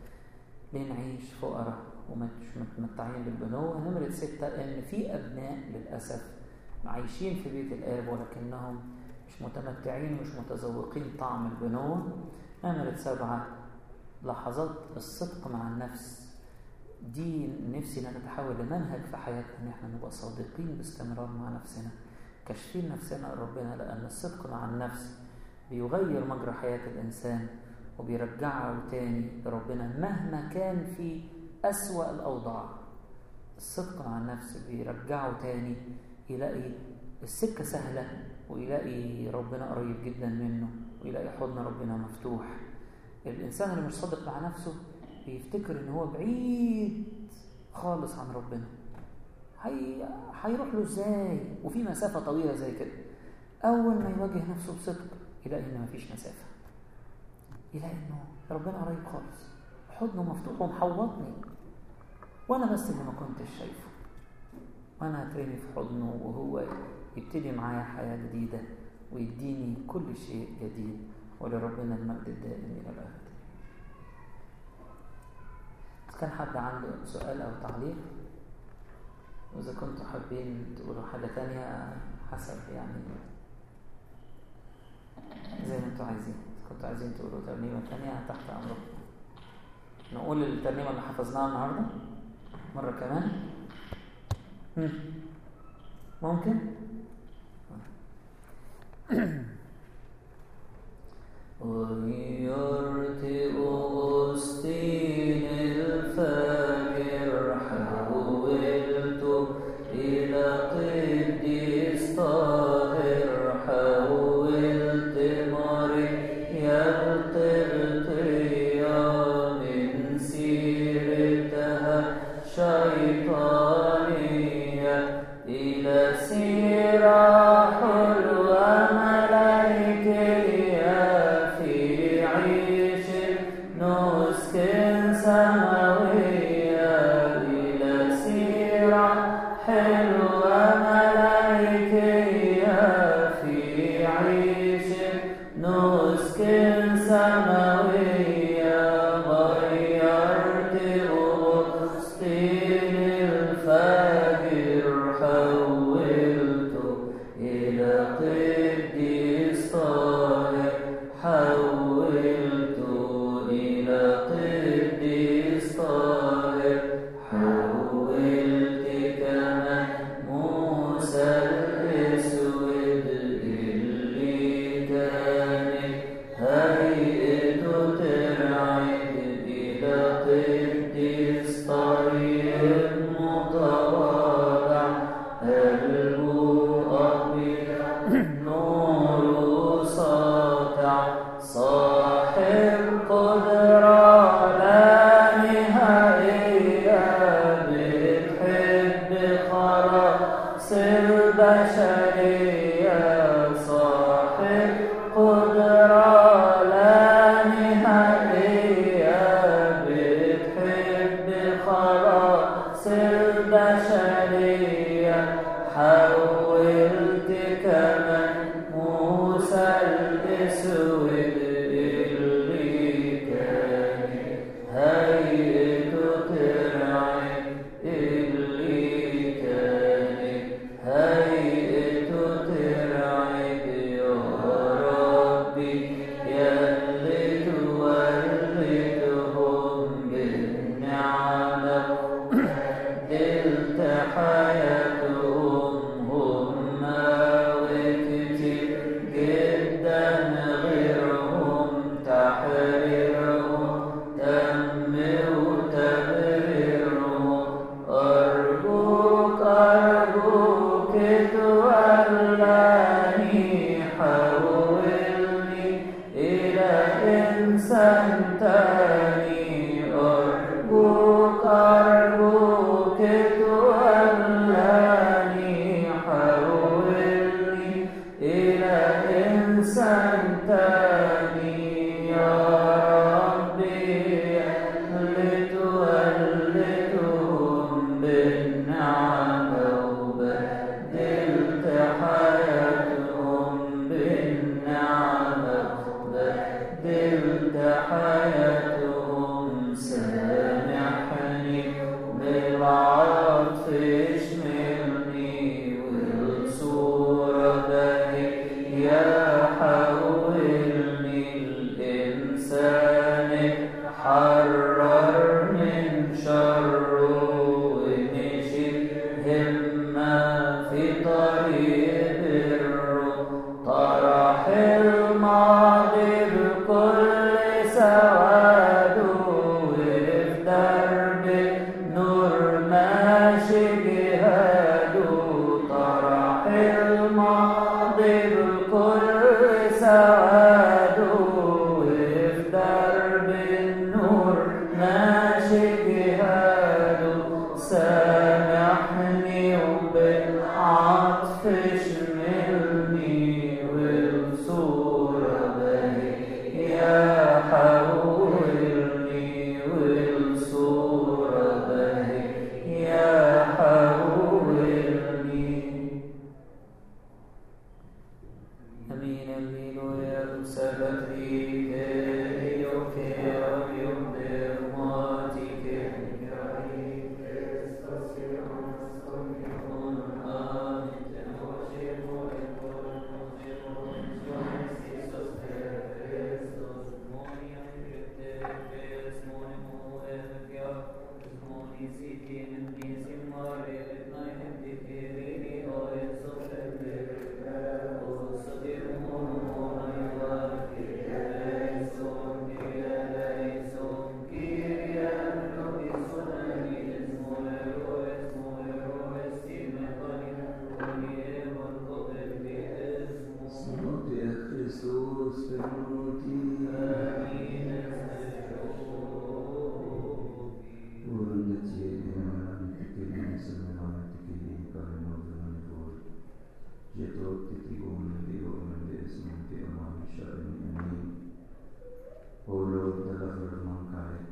لنعيش فقراء ومش متمتعين بالبنوة نمرة ستة إن في أبناء للأسف عايشين في بيت الآب ولكنهم مش متمتعين ومش متذوقين طعم البنوة نمرة سبعة لحظات الصدق مع النفس دي نفسي انها تتحول لمنهج في حياتنا ان احنا نبقى صادقين باستمرار مع نفسنا كاشفين نفسنا لربنا لان الصدق مع النفس بيغير مجرى حياه الانسان وبيرجعه تاني لربنا مهما كان في أسوأ الأوضاع الصدق مع النفس بيرجعه تاني يلاقي السكة سهلة ويلاقي ربنا قريب جدا منه ويلاقي حضن ربنا مفتوح الإنسان اللي مش صادق مع نفسه بيفتكر إن هو بعيد خالص عن ربنا هي... هيروح له ازاي وفي مسافة طويلة زي كده أول ما يواجه نفسه بصدق يلاقي إن مفيش مسافة يلاقي إنه ربنا قريب خالص حضنه مفتوح ومحوطني وأنا بس اللي ما كنتش شايفه وأنا هترمي في حضنه وهو يبتدي معايا حياة جديدة ويديني كل شيء جديد ولربنا المجد الدائم إلى الأبد كان حد عنده سؤال أو تعليق وإذا كنتوا حابين تقولوا حاجة تانية حسب يعني زي ما انتوا عايزين كنتوا عايزين تقولوا ترنيمة تانية تحت أمركم نقول الترنيمة اللي حفظناها النهاردة مرة كمان هم. ممكن غيرت أغسطين سيرة حلوة ملائكية في عيش نسكن سماوية إلى سيرة حلوة ملائكية في عيش نسكن سماوية غيرت أغسطين الفجر حولته إلى قديس طاهر حولته إلى قديس طاهر حولت كمان موسى الأسود اللي كانت هيئته ترعد إلى قديس طريق متواضع قلبه أبيض نوره ساطع صاحب قدرة لا نهائية بتحب خلاص البشرية صاحب قدرة لا نهائية بتحب خلاص البشرية حولت كمان موسى الأسود اللي كان هيئته ترعب اللي كان هيئته ترعب يا ربي يا اللي تولدهم بالنعمة دلت حياتهم هم وكتير جدا غيرهم تحريرهم تم وتبريرهم أرجوك أرجوك تولاني حولني إلى إنسان تاني أرجوك أرجوك تولاني حولني إلى إنسان تاني يا ربي اللي تولدهم بالنعمة وبدلت حياتي تتيبون بيؤمن باسمه بأمام شأن أمين O Lord, the lover of mankind,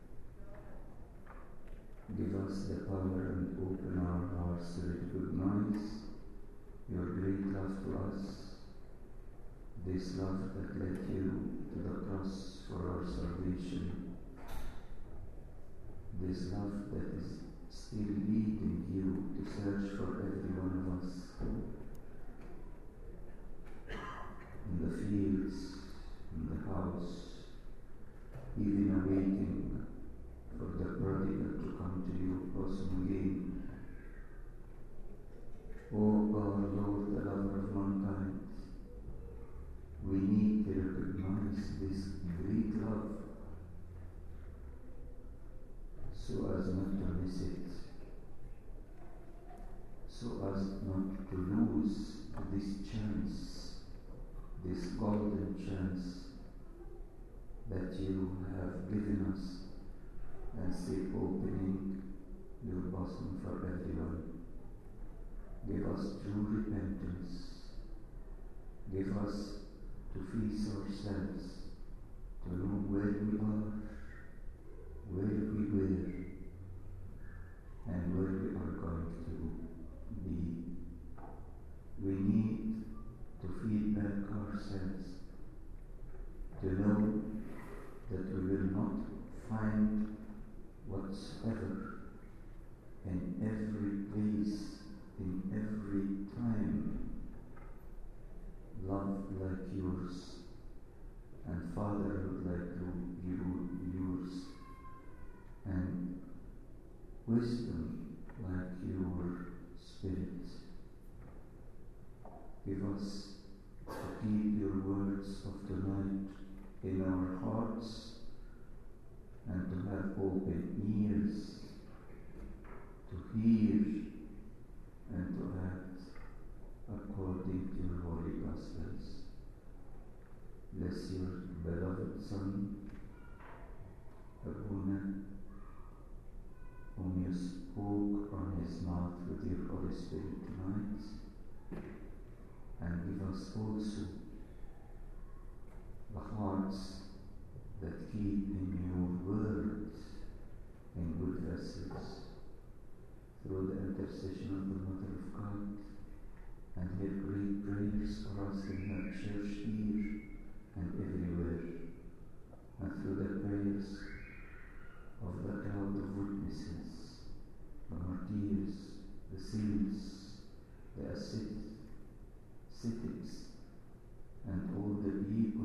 give us the power and open our hearts to recognize your great love to us, this love that led you to the cross for our salvation, this love that is still leading you to search for every one of us in the fields, in the house, even awaiting for the prodigal to come to you bosom again. O our Lord, the lover of mankind, we need to recognize this great love so as not to miss it, so as not to lose this chance, this golden chance that you have given us and still opening your bosom for everyone. Give us true repentance. Give us to face ourselves, to know where we are, where we were, and where we are going to be. We need to feed back ourselves, to know that we will not find whatsoever in every place, in every time, love like yours and fatherhood like you, yours and wisdom like your spirit. Give us to keep your words of tonight in our hearts and to have open ears to hear and to act according to your holy gospels. Bless your beloved Son, Abuna, whom you spoke on his mouth with your Holy Spirit tonight, and give us also the hearts that keep in your word in good vessels through the intercession of the Mother of God and her great prayers for us in her church here and everywhere, and through the prayers of the crowd of witnesses, the martyrs, the saints, the ascetics, ascetics, and all the people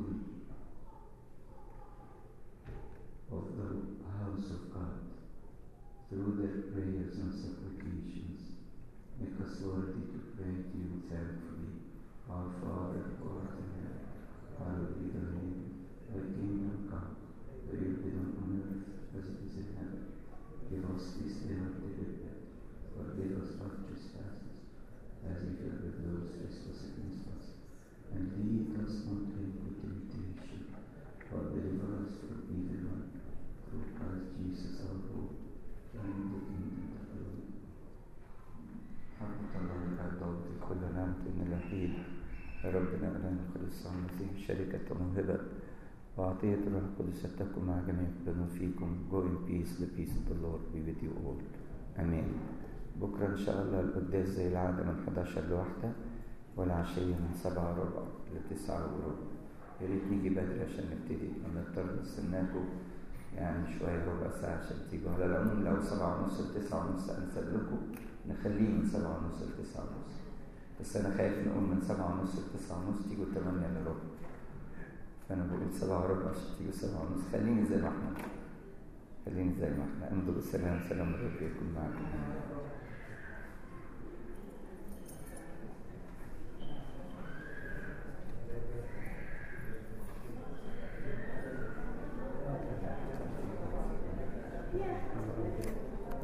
of the house of God through their prayers and supplications. Make us worthy to pray to you thankfully. Our Father, who art in heaven, hallowed be thy name. Thy kingdom come, thy will be done on earth as it is in heaven. Give us this day our daily bread. Forgive us our trespasses, as we forgive those who trespass against us. And lead us not into temptation, but deliver us from evil one. Through Christ Jesus our Lord. Thine the kingdom, the glory. حمد الله الأب ضد كل نعمة الوحيد ربنا ألنا القدس المسيح شركة وموهبة وعطية الروح القدس تكن مع جميع كلنا فيكم Go in peace the peace of the Lord be with you all أمين بكرة إن شاء الله القداس زي العادة من 11 لواحدة والعشية من سبعة وربع لتسعة وربع يا ريت نيجي بدري عشان نبتدي هنضطر نستناكم يعني شوية ربع ساعة عشان تيجوا على العموم لو سبعة ونص لتسعة ونص أنسب لكم نخليه من سبعة ونص لتسعة ونص بس أنا خايف نقوم من سبعة ونص لتسعة ونص تيجوا تمانية إلا ربع فأنا بقول سبعة وربع عشان تيجوا سبعة ونص خليني زي ما احنا خليني زي ما احنا امضوا بالسلام سلام الرب يكون معكم Yeah.